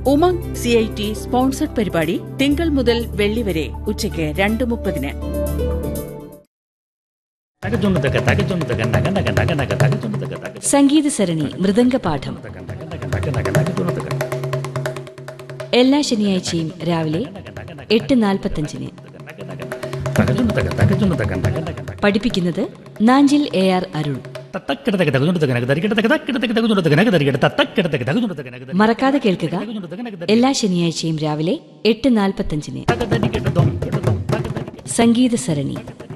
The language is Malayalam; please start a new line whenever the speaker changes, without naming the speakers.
Umang C I T sponsored പരിപാടി തിങ്കൾ മുതൽ വെള്ളി വരെ ഉച്ചയ്ക്ക് രണ്ട് മുപ്പതിന്
തകച്ചുണ്ടതക തകച്ചുണ്ടതക നക നക നക നക തകച്ചുണ്ടതക തക
സംഗീത സരണി മൃദംഗപാഠം
നക നക നക നക തകച്ചുണ്ടതക
എല്ലാ ശനിയാഴ്ചയും രാവിലെ എട്ട് നാൽപ്പത്തഞ്ചിന്
തകച്ചുണ്ടതക തകച്ചുണ്ടതക നക നക നക
പഠിപ്പിക്കുന്നത് നാഞ്ചിൽ എ ആർ അരുൺ
തത്തക്കിടതക തകച്ചുണ്ടതക നക തരികിടതക തക്കിടതക തകച്ചുണ്ടതക നക തരികിട തത്തക്കിടതക തകച്ചുണ്ടതക നക തരികിട
മറക്കാതെ കേൾക്കുക
തകച്ചുണ്ടതക നക തരികിട
എല്ലാ ശനിയാഴ്ചയും രാവിലെ എട്ട് നാൽപ്പത്തഞ്ചിന്
തക തരികിട ദം കിട ദം തക തരികിട
സംഗീത സരണി